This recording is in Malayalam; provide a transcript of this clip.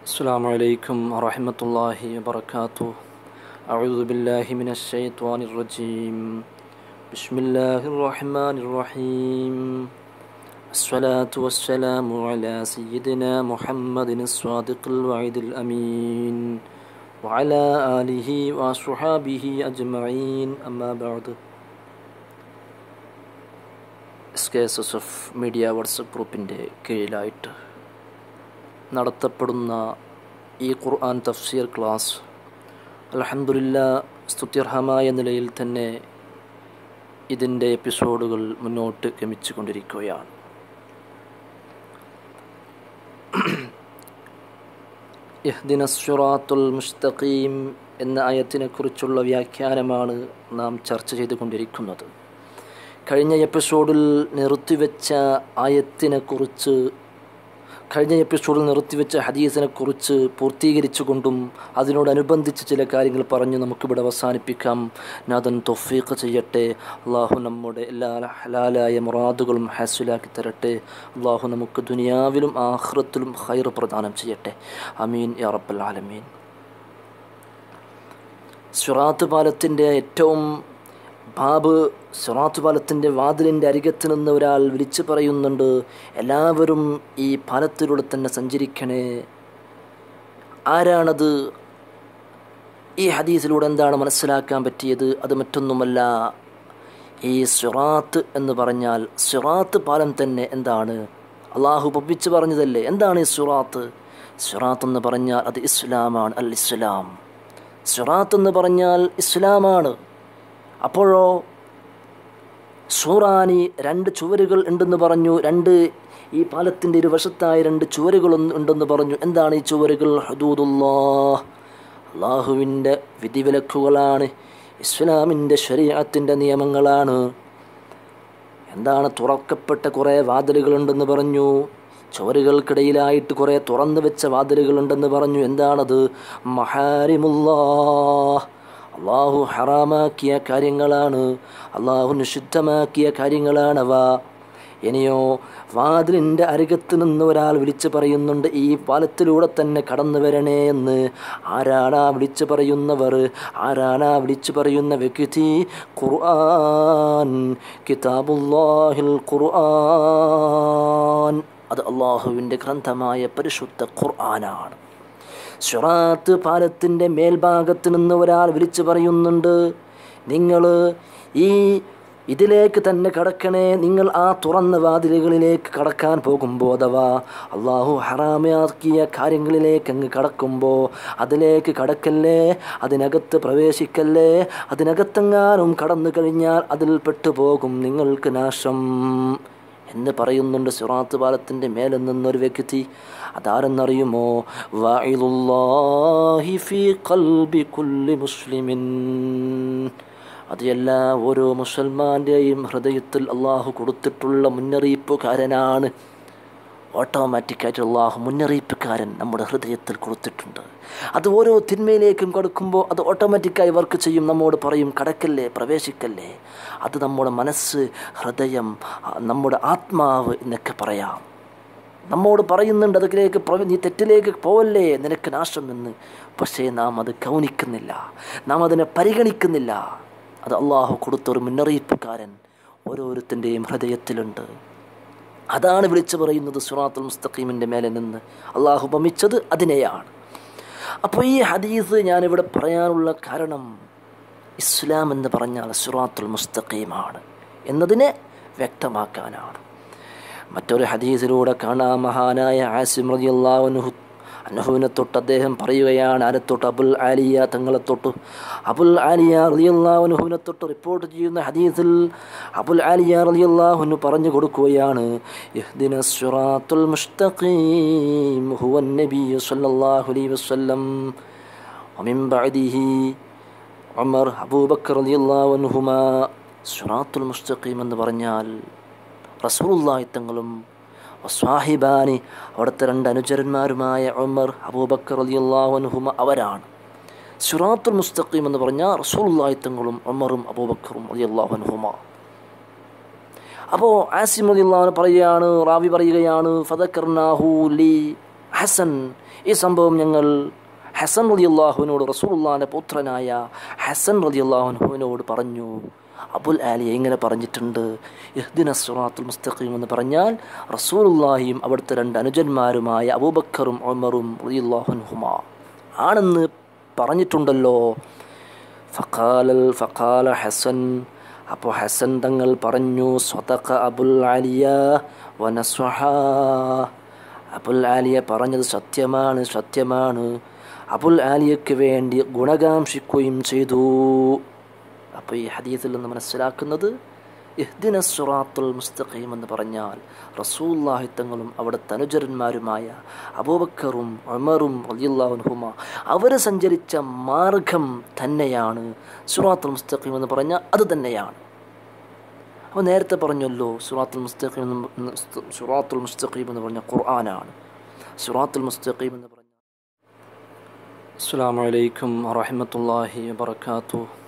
السلام عليكم ورحمة الله وبركاته أعوذ بالله من الشيطان الرجيم بسم الله الرحمن الرحيم الصلاة والسلام على سيدنا محمد الصادق الوعد الأمين وعلى آله وصحابه أجمعين أما بعد S K S S F media WhatsApp ഗ്രൂപ്പിൻ്റെ കീഴിലായിട്ട് നടത്തപ്പെടുന്ന ഈ ഖുർആൻ തഫ്സീർ ക്ലാസ് അലഹമുല്ല സ്തുത്യർഹമായ നിലയിൽ തന്നെ ഇതിൻ്റെ എപ്പിസോഡുകൾ മുന്നോട്ട് ഗമിച്ചു കൊണ്ടിരിക്കുകയാണ് യഹ്ദിന സുറാത്തുൽ മുസ്തഖീം എന്ന ആയത്തിനെക്കുറിച്ചുള്ള വ്യാഖ്യാനമാണ് നാം ചർച്ച ചെയ്തുകൊണ്ടിരിക്കുന്നത് കഴിഞ്ഞ എപ്പിസോഡിൽ നിർത്തിവെച്ച ആയത്തിനെക്കുറിച്ച് കഴിഞ്ഞ എപ്പിസോഡിൽ നിർത്തിവെച്ച ഹദീസിനെക്കുറിച്ച് പൂർത്തീകരിച്ചുകൊണ്ടും അതിനോടനുബന്ധിച്ച് ചില കാര്യങ്ങൾ പറഞ്ഞ് നമുക്കിവിടെ അവസാനിപ്പിക്കാം നാഥൻ തൊഫീഖ് ചെയ്യട്ടെ അള്ളാഹു നമ്മുടെ എല്ലാ ഹലാലായ മുറാദുകളും ഹാസിലാക്കി തരട്ടെ അള്ളാഹു നമുക്ക് ദുനിയാവിലും ആഹ്റത്തിലും ഹൈർ പ്രദാനം ചെയ്യട്ടെ അമീൻ യാ റബ്ബൽ ആലമീൻ സുറാത്ത് പാലത്തിൻ്റെ ഏറ്റവും ബാബ് സിറാത്ത് പാലത്തിൻ്റെ വാതിലിൻ്റെ അരികത്ത് നിന്ന് ഒരാൾ വിളിച്ചു പറയുന്നുണ്ട് എല്ലാവരും ഈ പാലത്തിലൂടെ തന്നെ സഞ്ചരിക്കണേ ആരാണത് ഈ ഹദീസിലൂടെ എന്താണ് മനസ്സിലാക്കാൻ പറ്റിയത് അത് മറ്റൊന്നുമല്ല ഈ സിറാത്ത് എന്ന് പറഞ്ഞാൽ സിറാത്ത് പാലം തന്നെ എന്താണ് അള്ളാഹു പപ്പിച്ച് പറഞ്ഞതല്ലേ എന്താണ് ഈ സിറാത്ത് സിറാത്ത് എന്ന് പറഞ്ഞാൽ അത് ഇസ്ലാമാണ് അൽ ഇസ്ലാം സിറാത്ത് എന്ന് പറഞ്ഞാൽ ഇസ്ലാമാണ് അപ്പോഴോ സൂറാനി രണ്ട് ചുവരുകൾ ഉണ്ടെന്ന് പറഞ്ഞു രണ്ട് ഈ പാലത്തിൻ്റെ ഇരുവശത്തായി രണ്ട് ചുവരുകൾ ഉണ്ടെന്ന് പറഞ്ഞു എന്താണ് ഈ ചുവരുകൾ ഹദൂദുല്ലാ അള്ളാഹുവിൻ്റെ വിധിവിലക്കുകളാണ് ഇസ്ലാമിൻ്റെ ശരീരത്തിൻ്റെ നിയമങ്ങളാണ് എന്താണ് തുറക്കപ്പെട്ട കുറേ വാതിലുകളുണ്ടെന്ന് പറഞ്ഞു ചുവരുകൾക്കിടയിലായിട്ട് കുറേ തുറന്നു വെച്ച വാതിലുകളുണ്ടെന്ന് പറഞ്ഞു എന്താണത് മഹാരിമുല്ലാ അള്ളാഹു ഹറാമാക്കിയ കാര്യങ്ങളാണ് അള്ളാഹു നിഷിദ്ധമാക്കിയ കാര്യങ്ങളാണവ ഇനിയോ വാതിലിൻ്റെ അരികത്ത് നിന്ന് ഒരാൾ വിളിച്ചു പറയുന്നുണ്ട് ഈ പാലത്തിലൂടെ തന്നെ കടന്നു വരണേ എന്ന് ആരാണ് ആ വിളിച്ചു പറയുന്നവർ ആരാണ് ആ വിളിച്ചു പറയുന്ന വ്യക്തി ഖുർആൻ കിതാബുല്ലാഹിൽ ഖുർആൻ അത് അള്ളാഹുവിൻ്റെ ഗ്രന്ഥമായ പരിശുദ്ധ ഖുർആനാണ് ഷുറാത്ത് പാലത്തിൻ്റെ മേൽഭാഗത്ത് നിന്ന് ഒരാൾ വിളിച്ചു പറയുന്നുണ്ട് നിങ്ങൾ ഈ ഇതിലേക്ക് തന്നെ കടക്കണേ നിങ്ങൾ ആ തുറന്ന വാതിലുകളിലേക്ക് കടക്കാൻ പോകുമ്പോൾ അഥവാ അള്ളാഹു ഹറാമാക്കിയ കാര്യങ്ങളിലേക്ക് അങ്ങ് കടക്കുമ്പോൾ അതിലേക്ക് കടക്കല്ലേ അതിനകത്ത് പ്രവേശിക്കല്ലേ അതിനകത്തെങ്ങാനും കടന്നു കഴിഞ്ഞാൽ അതിൽ പെട്ടുപോകും നിങ്ങൾക്ക് നാശം എന്ന് പറയുന്നുണ്ട് സിറാത്ത് പാലത്തിൻ്റെ മേലെ നിന്നൊരു വ്യക്തി അതാരെന്നറിയുമോ വായിലുല്ലാഹി ഫീ ഖൽബി കുല്ലി മുസ്ലിമിൻ അത് എല്ലാ ഓരോ മുസൽമാൻ്റെയും ഹൃദയത്തിൽ അള്ളാഹു കൊടുത്തിട്ടുള്ള മുന്നറിയിപ്പുകാരനാണ് ഓട്ടോമാറ്റിക്കായിട്ട് അള്ളാഹു മുന്നറിയിപ്പുകാരൻ നമ്മുടെ ഹൃദയത്തിൽ കൊടുത്തിട്ടുണ്ട് അത് ഓരോ തിന്മയിലേക്കും കൊടുക്കുമ്പോൾ അത് ഓട്ടോമാറ്റിക്കായി വർക്ക് ചെയ്യും നമ്മോട് പറയും കടക്കല്ലേ പ്രവേശിക്കല്ലേ അത് നമ്മുടെ മനസ്സ് ഹൃദയം നമ്മുടെ ആത്മാവ് എന്നൊക്കെ പറയാം നമ്മോട് പറയുന്നുണ്ട് അതിലേക്ക് നീ തെറ്റിലേക്ക് പോവല്ലേ നിനക്ക് നാശമെന്ന് പക്ഷേ നാം അത് ഗൗനിക്കുന്നില്ല നാം അതിനെ പരിഗണിക്കുന്നില്ല അത് അള്ളാഹു കൊടുത്തൊരു മുന്നറിയിപ്പുകാരൻ ഓരോരുത്തൻ്റെയും ഹൃദയത്തിലുണ്ട് അതാണ് വിളിച്ചു പറയുന്നത് സുറാത്തുൽ മുസ്തഖീമിൻ്റെ മേലെ നിന്ന് അള്ളാഹു പമിച്ചത് അതിനെയാണ് അപ്പോൾ ഈ ഹദീസ് ഞാനിവിടെ പറയാനുള്ള കാരണം ഇസ്ലാം എന്ന് പറഞ്ഞാൽ സുറാത്തുൽ മുസ്തഖീമാണ് എന്നതിനെ വ്യക്തമാക്കാനാണ് മറ്റൊരു ഹദീസിലൂടെ കാണാം മഹാനായ ആസിം റതി അള്ളാഹുനുഹു അനഹുവിനെ തൊട്ട് അദ്ദേഹം പറയുകയാണ് ആരെ തൊട്ട് അബുൽ ആലിയ തങ്ങളെ തൊട്ട് അബുൽ ആലിയ റലിയല്ലാഹുനുഹുവിനെ തൊട്ട് റിപ്പോർട്ട് ചെയ്യുന്ന ഹദീസിൽ അബുൽ ആലിയ റലിയല്ലാഹുനു പറഞ്ഞു കൊടുക്കുകയാണ് ഇഹ്ദിന സിറാത്തുൽ മുസ്തഖീം ഹുവ നബി സല്ലല്ലാഹു അലൈഹി വസല്ലം ومن بعده ഉമർ അബൂബക്കർ റളിയല്ലാഹു അൻഹുമാ സിറാത്തുൽ മുസ്തഖീം എന്ന് പറഞ്ഞാൽ റസൂലുള്ളാഹി തങ്ങളും സ്വാഹിബാനി അവിടുത്തെ രണ്ട് അനുചരന്മാരുമായ ഉമർ അബൂബക്കർ അലിയല്ലാഹുനുഹുമ അവരാണ് സുറാത്തുൽ മുസ്തഖീം എന്ന് പറഞ്ഞാൽ റസൂലുള്ളാഹി തങ്ങളും ഉമറും അബൂബക്കറും അലിയല്ലാഹുനുഹുമ അപ്പോൾ ആസിം അലിയല്ലാഹു പറയുകയാണ് റാവി പറയുകയാണ് ഫതക്കർനാഹു ലി ഹസൻ ഈ സംഭവം ഞങ്ങൾ ഹസൻ റതി അള്ളാഹുവിനോട് റസൂലുള്ളാഹിൻ്റെ പുത്രനായ ഹസൻ റതി അള്ളാഹുവിനോട് പറഞ്ഞു അബുൽ ആലിയ ഇങ്ങനെ പറഞ്ഞിട്ടുണ്ട് ഇഹ്ദിന സുറാത്തുൽ മുസ്തഖീം എന്ന് പറഞ്ഞാൽ റസൂലുള്ളാഹിയും അവിടുത്തെ രണ്ട് അനുജന്മാരുമായ അബൂബക്കറും ഉമറും റളിയല്ലാഹുൻഹുമാ ആണെന്ന് പറഞ്ഞിട്ടുണ്ടല്ലോ ഫഖാലൽ ഫഖാല ഹസൻ അപ്പോൾ ഹസൻ തങ്ങൾ പറഞ്ഞു സ്വതക അബുൽ ആലിയ വനസ്വഹ അബുൽ ആലിയ പറഞ്ഞത് സത്യമാണ് സത്യമാണ് അബുൽ ആലിയയ്ക്ക് വേണ്ടി ഗുണകാംക്ഷിക്കുകയും ചെയ്തു അപ്പോൾ ഈ ഹദീസിൽ നിന്ന് മനസ്സിലാക്കുന്നത് ഇഹ്ദിന സുറാത്തുൽ മുസ്തഖീം എന്ന് പറഞ്ഞാൽ റസൂല്ലാഹി തങ്ങളും അവിടെ തനുജരന്മാരുമായ അബൂബക്കറും ഉമറും റലിയുല്ലാഹുഹുമ അവർ സഞ്ചരിച്ച മാർഗം തന്നെയാണ് സുറാത്തുൽ മുസ്തഖീം എന്ന് പറഞ്ഞാൽ അത് തന്നെയാണ് അപ്പോൾ നേരത്തെ പറഞ്ഞല്ലോ സുറാത്തുൽ മുസ്തഖീം എന്ന് സുറാത്തുൽ മുസ്തഖീം എന്ന് പറഞ്ഞ ഖുർആനാണ് സുറാത്തുൽ മുസ്തഖീം എന്ന് പറഞ്ഞ അസ്സാം വലൈക്കും വറഹമത്തല്ലാഹി വാബർക്കാത്തു